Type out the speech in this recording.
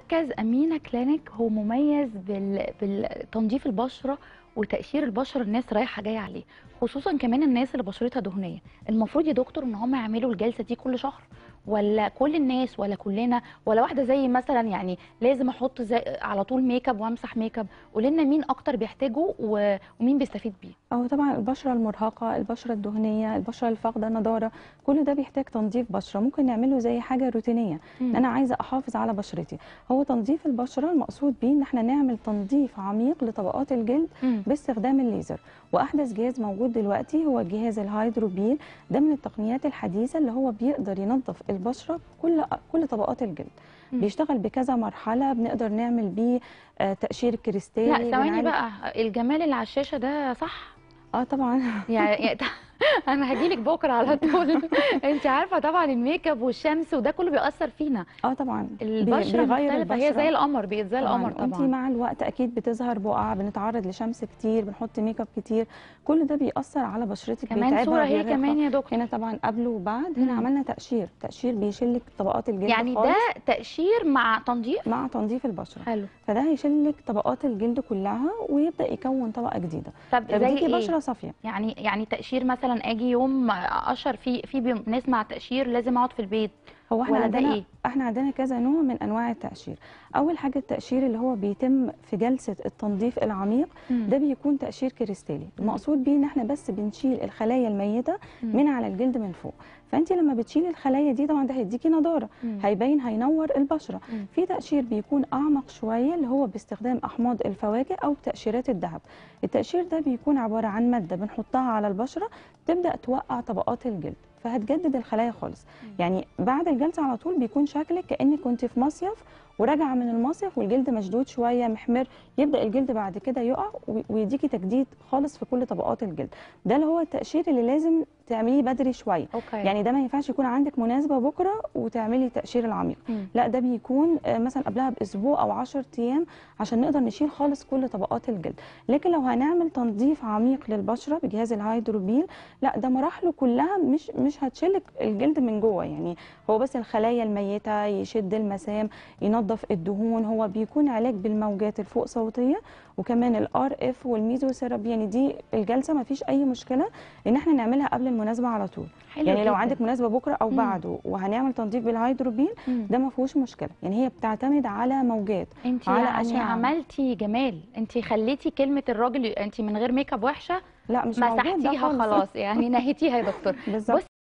مركز امينه كلينيك هو مميز بال... بالتنظيف البشره وتقشير البشره الناس رايحه جايه عليه خصوصا كمان الناس اللي بشرتها دهنيه المفروض يا دكتور ان هم يعملوا الجلسه دي كل شهر ولا كل الناس ولا كلنا ولا واحده زي مثلا يعني لازم احط زي على طول ميك اب وامسح ميك اب قولي لنا مين اكتر بيحتاجه و... ومين بيستفيد بيه هو طبعا البشره المرهقه البشره الدهنيه البشره الفاقده نضاره كل ده بيحتاج تنظيف بشره ممكن نعمله زي حاجه روتينيه ان انا عايزه احافظ على بشرتي هو تنظيف البشره المقصود بيه ان احنا نعمل تنظيف عميق لطبقات الجلد مم. باستخدام الليزر واحدث جهاز موجود دلوقتي هو جهاز الهيدروبيل ده من التقنيات الحديثه اللي هو بيقدر ينظف البشره كل كل طبقات الجلد مم. بيشتغل بكذا مرحله بنقدر نعمل بيه آه، تقشير كريستالي لا ثواني بنعالج- بقى الجمال اللي على الشاشه ده صح اه طبعا يعني يعني انا هجيلك بكره على طول انت عارفه طبعا الميك اب والشمس وده كله بيأثر فينا اه طبعا بي- البشره بيغير مختلفه هي البشرة. زي القمر بقت زي القمر انت طبعا مع الوقت اكيد بتظهر بقع بنتعرض لشمس كتير بنحط ميك اب كتير كل ده بيأثر على بشرتك كمان بيتعبها، صوره هي بيرهقها. كمان يا دكتور هنا طبعا قبل وبعد هنا مم. عملنا تقشير تقشير بيشيل لك طبقات الجلد يعني خالص ده تقشير مع تنظيف مع تنظيف البشره حلو فده هيشيل لك طبقات الجلد كلها ويبدا يكون طبقه جديده طب زي فبتديكي ايه بشره صافيه يعني يعني تقشير مثلا اجي يوم اشهر في في بي- ناس مع تقشير لازم اقعد في البيت هو احنا ولا ده عندنا إيه؟ احنا عندنا كذا نوع من انواع التقشير اول حاجه التقشير اللي هو بيتم في جلسه التنظيف العميق ده بيكون تقشير كريستالي المقصود بيه ان احنا بس بنشيل الخلايا الميته مم. من على الجلد من فوق فانت لما بتشيلي الخلايا دي طبعا ده هيديكي نضاره مم. هيبين هينور البشره مم. في تقشير بيكون اعمق شويه اللي هو باستخدام احماض الفواكه او تقشيرات الذهب التقشير ده بيكون عباره عن ماده بنحطها على البشره تبدا توقع طبقات الجلد فهتجدد الخلايا خالص يعني بعد الجلسه على طول بيكون شكلك كانك كنت في مصيف وراجعه من المصيف والجلد مشدود شويه محمر يبدا الجلد بعد كده يقع وي- ويديكي تجديد خالص في كل طبقات الجلد ده اللي هو التقشير اللي لازم تعمليه بدري شويه اوكي يعني ده ما ينفعش يكون عندك مناسبه بكره وتعملي التقشير العميق مم. لا ده بيكون آه، مثلا قبلها باسبوع او 10 ايام عشان نقدر نشيل خالص كل طبقات الجلد لكن لو هنعمل تنظيف عميق للبشره بجهاز الهيدروبيل لا ده مراحله كلها مش مش هتشيلك الجلد من جوه يعني هو بس الخلايا الميته يشد المسام ينظف الدهون هو بيكون علاج بالموجات الفوق صوتيه وكمان الار اف والميزوثيرابي يعني دي الجلسه ما فيش اي مشكله ان احنا نعملها قبل المناسبه على طول حلو يعني لو جداً. عندك مناسبه بكره او مم. بعده وهنعمل تنظيف بالهيدروبيل مم. ده ما فيهوش مشكله يعني هي بتعتمد على موجات انت على يعني أشعة. عملتي جمال انت خليتي كلمه الراجل انت من غير ميك اب وحشه لا مش موجود ده مسحتيها خالص. خلاص يعني نهيتيها يا دكتور بالظبط